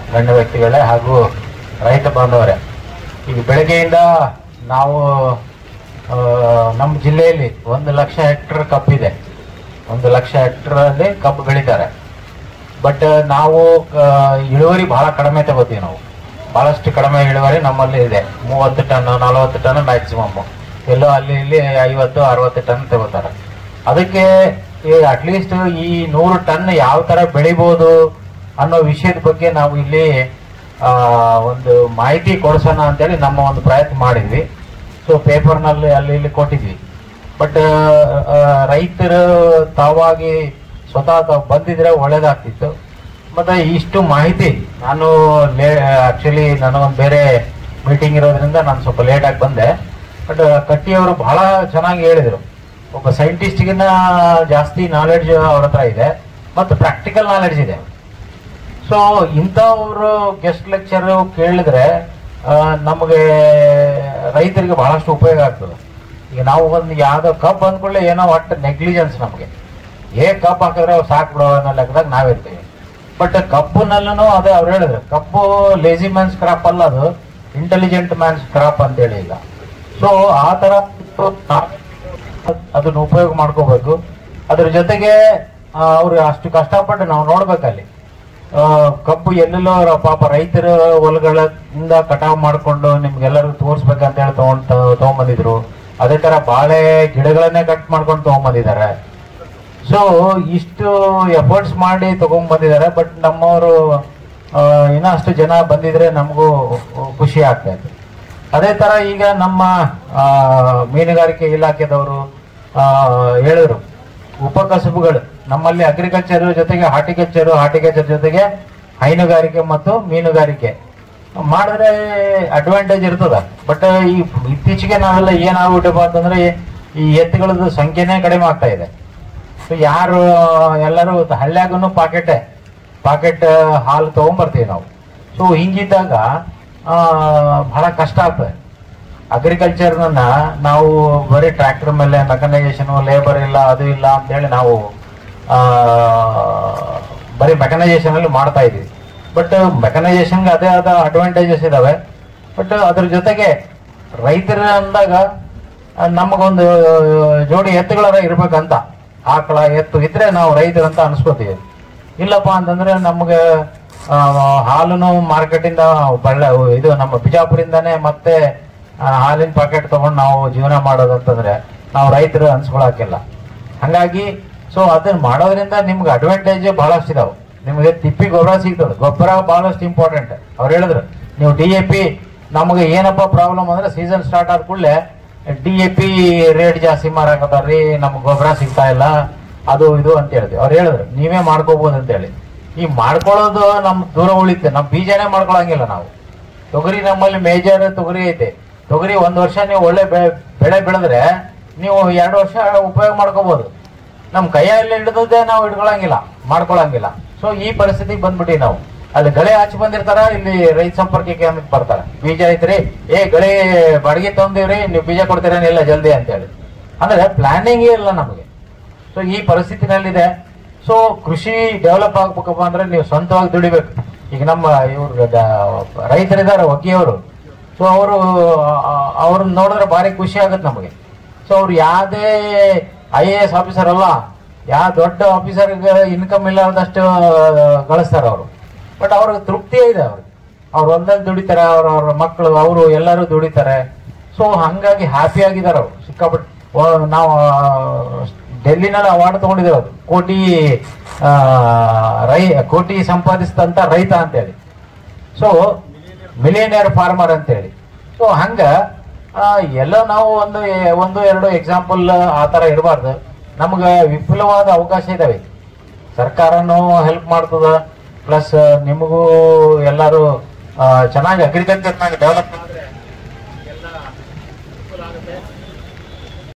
ಗಣ್ಯ ವ್ಯಕ್ತಿಗಳೇ ಹಾಗೂ ರೈತ ಬಾಂಧವರೇ ಈಗ ಬೆಳಗ್ಗೆಯಿಂದ ನಾವು ಆ, ನಮ್ಮ ಜಿಲ್ಲೆಯಲ್ಲಿ ಒಂದು ಲಕ್ಷ ಹೆಕ್ಟರ್ ಕಬ್ಬಿದೆ ಒಂದು ಲಕ್ಷ ಹೆಕ್ಟರಲ್ಲಿ ಕಬ್ಬು ಬೆಳೀತಾರೆ ಬಟ್ ನಾವು ಆ, ಇಳುವರಿ ಬಹಳ ಕಡಿಮೆ ತಗೋತೀವಿ ನಾವು ಬಹಳಷ್ಟು ಕಡಿಮೆ ಇಳುವರಿ ನಮ್ಮಲ್ಲಿ ಇದೆ ಮೂವತ್ತು ಟನ್ ನಲವತ್ತು ಟನ್ ಮ್ಯಾಕ್ಸಿಮಮ್ ಎಲ್ಲೋ ಅಲ್ಲಿ ಇಲ್ಲಿ ಐವತ್ತು ಅರವತ್ತು ಟನ್ ತಗೋತಾರೆ ಅದಕ್ಕೆ ಅಟ್ಲೀಸ್ಟ್ ಈ ನೂರು ಟನ್ ಯಾವ ತರ ಬೆಳಿಬೋದು ಅನ್ನೋ ವಿಷಯದ ಬಗ್ಗೆ ನಾವು ಇಲ್ಲಿ ಆ, ಒಂದು ಮಾಹಿತಿ ಕೊಡಿಸೋಣ ಅಂತೇಳಿ ನಮ್ಮ ಒಂದು ಪ್ರಯತ್ನ ಮಾಡಿದ್ವಿ ಸೊ ಪೇಪರ್ನಲ್ಲಿ ಅಲ್ಲಿ ಇಲ್ಲಿ ಕೊಟ್ಟಿದ್ವಿ ಬಟ್ ರೈತರು ತಾವಾಗಿ ಸ್ವತಃ ತಾವು ಬಂದಿದ್ರೆ ಒಳ್ಳೇದಾಗ್ತಿತ್ತು ಮತ್ತೆ ಇಷ್ಟು ಮಾಹಿತಿ ನಾನು ಆಕ್ಚುಲಿ ನನಗೊಂದು ಬೇರೆ ಮೀಟಿಂಗ್ ಇರೋದ್ರಿಂದ ನಾನು ಸ್ವಲ್ಪ ಲೇಟಾಗಿ ಬಂದೆ ಬಟ್ ಕಟ್ಟಿಯವರು ಬಹಳ ಚೆನ್ನಾಗಿ ಹೇಳಿದರು ಒಬ್ಬ ಸೈಂಟಿಸ್ಟ್ಗಿನ್ನ ಜಾಸ್ತಿ ನಾಲೆಡ್ಜ್ ಅವ್ರ ಹತ್ರ ಇದೆ ಮತ್ತು ಪ್ರಾಕ್ಟಿಕಲ್ ನಾಲೆಡ್ಜ್ ಇದೆ ಸೊ ಇಂಥವ್ರು ಗೆಸ್ಟ್ ಲೆಕ್ಚರ್ ಕೇಳಿದ್ರೆ ಆ, ನಮಗೆ ರೈತರಿಗೆ ಬಹಳಷ್ಟು ಉಪಯೋಗ ಆಗ್ತದೆ ಈಗ ನಾವು ಒಂದು ಯಾವ್ದೋ ಕಬ್ಬು ಅಂದ್ಕೊಳ್ಳಿ ಏನೋ ಒಟ್ಟು ನೆಗ್ಲಿಜೆನ್ಸ್ ನಮಗೆ ಏ ಕಬ್ಬು ಹಾಕಿದ್ರೆ ಸಾಕು ಬಿಡೋ ಅನ್ನೋ ಲೆಕ್ಕದಾಗ ನಾವಿರ್ತೀವಿ ಬಟ್ ಕಬ್ಬುನಲ್ಲೂ ಅದೇ ಅವ್ರು ಹೇಳಿದ್ರು ಕಬ್ಬು ಲೇಜಿ ಮ್ಯಾನ್ಸ್ ಕ್ರಾಪ್ ಅಲ್ಲ ಅದು ಇಂಟೆಲಿಜೆಂಟ್ ಮ್ಯಾನ್ಸ್ ಕ್ರಾಪ್ ಅಂತೇಳಿ ಈಗ ಸೊ ಆ ತರ ಅದನ್ನ ಉಪಯೋಗ ಮಾಡ್ಕೋಬೇಕು ಅದ್ರ ಜೊತೆಗೆ ಆ, ಅವ್ರು ಅಷ್ಟು ಕಷ್ಟಪಟ್ಟು ನಾವು ನೋಡ್ಬೇಕಲ್ಲಿ ಆ, ಕಬ್ಬು ಎಲ್ಲೆಲ್ಲೋ ಅವ್ರ ಪಾಪ ರೈತರ ಹೊಲಗಳಿಂದ ಕಟಾವ್ ಮಾಡ್ಕೊಂಡು ನಿಮ್ಗೆಲ್ಲರೂ ತೋರಿಸ್ಬೇಕಂತ ಹೇಳಿ ತಗೊಂಡ್ ತಗೊಂಬಂದಿದ್ರು ಅದೇ ತರ ಬಾಳೆ ಗಿಡಗಳನ್ನೇ ಕಟ್ ಮಾಡ್ಕೊಂಡು ತಗೊಂಬಂದಿದ್ದಾರೆ ಸೊ ಇಷ್ಟು ಎಫರ್ಟ್ಸ್ ಮಾಡಿ ತಗೊಂಡ್ ಬಂದಿದ್ದಾರೆ ಬಟ್ ನಮ್ಮವರು ಆ, ಇನ್ನೂ ಅಷ್ಟು ಜನ ಬಂದಿದ್ರೆ ನಮಗೂ ಖುಷಿ ಆಗ್ತಾ ಇತ್ತು ಅದೇ ತರ ಈಗ ನಮ್ಮ ಆ, ಮೀನುಗಾರಿಕೆ ಇಲಾಖೆದವರು ಆ, ಹೇಳಿದ್ರು ಉಪಕಸಬುಗಳು ನಮ್ಮಲ್ಲಿ ಅಗ್ರಿಕಲ್ಚರ್ ಜೊತೆಗೆ ಹಾರ್ಟಿಕಲ್ಚರ್ ಹಾರ್ಟಿಕಲ್ಚರ್ ಜೊತೆಗೆ ಹೈನುಗಾರಿಕೆ ಮತ್ತು ಮೀನುಗಾರಿಕೆ ಮಾಡಿದ್ರೆ ಅಡ್ವಾಂಟೇಜ್ ಇರ್ತದ ಬಟ್ ಈ ಇತ್ತೀಚೆಗೆ ನಾವೆಲ್ಲ ಏನಾಗ್ಬಿಟ್ಟಪ್ಪ ಅಂತಂದ್ರೆ ಈ ಎತ್ತುಗಳದ್ದು ಸಂಖ್ಯೆನೇ ಕಡಿಮೆ ಆಗ್ತಾ ಇದೆ ಸೊ ಯಾರು ಎಲ್ಲರೂ ಹಳ್ಳ್ಯಾಗೂ ಪಾಕೆಟ್ ಪಾಕೆಟ್ ಹಾಲು ತಗೊಂಬರ್ತೀವಿ ನಾವು ಸೊ ಹಿಂಗಿದ್ದಾಗ ಆ, ಬಹಳ ಕಷ್ಟ ಆಗ್ತದೆ ಅಗ್ರಿಕಲ್ಚರ್ನ ನಾವು ಬರೀ ಟ್ರ್ಯಾಕ್ಟರ್ ಮೇಲೆ ಮೆಕನೈಸೇಷನ್ ಲೇಬರ್ ಇಲ್ಲ ಅದು ಇಲ್ಲ ಅಂತೇಳಿ ನಾವು ಆ, ಬರೀ ಮೆಕನೈಸೇಷನ್ ಅಲ್ಲಿ ಮಾಡ್ತಾ ಇದೀವಿ ಬಟ್ ಮೆಕನೈಸೇಷನ್ಗೆ ಅದೇ ಆದ ಅಡ್ವಾಂಟೇಜಸ್ ಇದಾವೆ ಬಟ್ ಅದ್ರ ಜೊತೆಗೆ ರೈತರ ಅಂದಾಗ ಆ, ನಮಗೊಂದು ಜೋಡಿ ಎತ್ತುಗಳರ ಇರ್ಬೇಕಂತ ಆಕಳ ಎತ್ತು ಇದ್ರೆ ನಾವು ರೈತರಂತ ಅನ್ಸ್ಕೋತೀವಿ ಇಲ್ಲಪ್ಪ ಅಂತಂದ್ರೆ ನಮ್ಗೆ ಆ, ಹಾಲುನು ಮಾರ್ಕೆಟಿಂದ ಬಳ್ಳ ಇದು ನಮ್ಮ ಬಿಜಾಪುರಿಂದಾನೇ ಮತ್ತೆ ಆ, ಹಾಲಿನ ಪ್ಯಾಕೆಟ್ ತಗೊಂಡು ನಾವು ಜೀವನ ಮಾಡೋದಂತಂದ್ರೆ ನಾವು ರೈತರು ಅನ್ಸ್ಕೊಳಕಿಲ್ಲ ಹಂಗಾಗಿ ಸೊ ಅದನ್ನ ಮಾಡೋದ್ರಿಂದ ನಿಮ್ಗೆ ಅಡ್ವಾಂಟೇಜ್ ಬಹಳಷ್ಟು ಇದಾವೆ ನಿಮಗೆ ತಿಪ್ಪಿ ಗೊಬ್ಬರ ಸಿಗ್ತದೆ ಗೊಬ್ಬರ ಬಹಳಷ್ಟು ಇಂಪಾರ್ಟೆಂಟ್ ಅವ್ರು ಹೇಳಿದ್ರು ನೀವು ಡಿ ಎ ಪಿ ನಮಗೆ ಏನಪ್ಪ ಪ್ರಾಬ್ಲಮ್ ಅಂದ್ರೆ ಸೀಸನ್ ಸ್ಟಾರ್ಟ್ ಆದ ಕೂಡಲೇ ಡಿ ಎ ಪಿ ರೇಟ್ ಜಾಸ್ತಿ ಮಾರಾಕತ್ತಾರ್ರಿ ನಮ್ಗೆ ಗೊಬ್ಬರ ಸಿಗ್ತಾ ಇಲ್ಲ ಅದು ಇದು ಅಂತ ಹೇಳಿದ್ವಿ ಅವ್ರು ಹೇಳಿದ್ರು ನೀವೇ ಮಾಡ್ಕೋಬಹುದು ಅಂತ ಹೇಳಿ ಈ ಮಾಡ್ಕೊಳ್ಳೋದು ನಮ್ ದೂರ ಉಳಿತೆ ನಮ್ ಬೀಜನೇ ಮಾಡ್ಕೊಳಂಗಿಲ್ಲ ನಾವು ತೊಗರಿ ನಮ್ಮಲ್ಲಿ ಮೇಜರ್ ತೊಗರಿ ಐತೆ ತೊಗರಿ ಒಂದ್ ವರ್ಷ ನೀವು ಒಳ್ಳೆ ಬೆ- ಬೆಳೆ ಬೆಳೆದ್ರೆ ನೀವು ಎರಡು ವರ್ಷ ಉಪಯೋಗ ಮಾಡ್ಕೋಬಹುದು ನಮ್ ಕೈಯಲ್ಲಿ ಹಿಡಿದೇ ನಾವು ಇಟ್ಕೊಳಂಗಿಲ್ಲ ಮಾಡ್ಕೊಳಂಗಿಲ್ಲ ಸೊ ಈ ಪರಿಸ್ಥಿತಿಗೆ ಬಂದ್ಬಿಟ್ಟಿ ನಾವು ಅಲ್ಲಿ ಗಳೆ ಹಚ್ಚಿ ಬಂದಿರ್ತಾರ ಇಲ್ಲಿ ರೈತ ಸಂಪರ್ಕಕ್ಕೆ ಅಂತ ಬರ್ತಾರ ಬೀಜ ಐತ್ರಿ ಏ ಗಳೆ ಬಾಡಿಗೆ ತಂದಿವ್ರಿ ನೀವು ಬೀಜ ಕೊಡ್ತೀರೇನಿಲ್ಲ ಜಲ್ದಿ ಅಂತ ಹೇಳಿ ಅಂದ್ರೆ ಪ್ಲಾನಿಂಗೇ ಇಲ್ಲ ನಮಗೆ ಸೊ ಈ ಪರಿಸ್ಥಿತಿನಲ್ಲಿದೆ ಸೊ ಕೃಷಿ ಡೆವಲಪ್ ಆಗ್ಬೇಕಪ್ಪ ಅಂದ್ರೆ ನೀವು ಸ್ವಂತವಾಗಿ ದುಡಿಬೇಕು ಈಗ ನಮ್ಮ ಇವ್ರು ರೈತರಿದ್ದಾರೆ ಒಗ್ಗಿಯವರು ಸೊ ಅವರು ಅವ್ರನ್ನ ನೋಡಿದ್ರೆ ಭಾರಿ ಖುಷಿ ಆಗುತ್ತೆ ನಮಗೆ ಸೊ ಅವ್ರು ಯಾವುದೇ ಐ ಎ ಎಸ್ ಆಫೀಸರ್ ಅಲ್ಲ ಯಾವ ದೊಡ್ಡ ಆಫೀಸರ್ ಇನ್ಕಮ್ ಇಲ್ಲದಷ್ಟು ಗಳಿಸ್ತಾರೆ ಅವರು ಬಟ್ ಅವ್ರಿಗೆ ತೃಪ್ತಿ ಇದೆ ಅವ್ರಿಗೆ ಅವ್ರು ಒಂದಲ್ಲಿ ದುಡಿತಾರೆ ಅವ್ರ ಅವ್ರ ಮಕ್ಕಳು ಅವರು ಎಲ್ಲರೂ ದುಡಿತಾರೆ ಸೊ ಹಂಗಾಗಿ ಹ್ಯಾಪಿ ಆಗಿದ್ದಾರೆ ಅವರು ಸಿಕ್ಕಾಪಟ್ಟೆ ವ- ನಾವು ಡೆಲ್ಲಿನಲ್ಲಿ ಅವಾರ್ಡ್ ತಗೊಂಡಿದ್ದೇವೆ ಅದು ಕೋಟಿ ಆ, ರೈ ಕೋಟಿ ಸಂಪಾದಿಸಿದಂತ ರೈತ ಅಂತೇಳಿ ಸೊ ಮಿಲಿಯನಿಯರ್ ಫಾರ್ಮರ್ ಅಂತೇಳಿ ಸೊ ಹಂಗ ಆ, ಎಲ್ಲ ನಾವು ಒಂದು ಒಂದು ಎರಡು ಎಕ್ಸಾಂಪಲ್ ಆ ಥರ ಇರಬಾರ್ದು ನಮ್ಗೆ ವಿಪುಲವಾದ ಅವಕಾಶ ಇದಾವೆ ಸರ್ಕಾರನೂ ಹೆಲ್ಪ್ ಮಾಡ್ತದ ಪ್ಲಸ್ ನಿಮಗೂ ಎಲ್ಲರೂ ಆ, ಚೆನ್ನಾಗಿ ಅಗ್ರಿಕಲ್ಚರ್ನಾಗ ಡೆವಲಪ್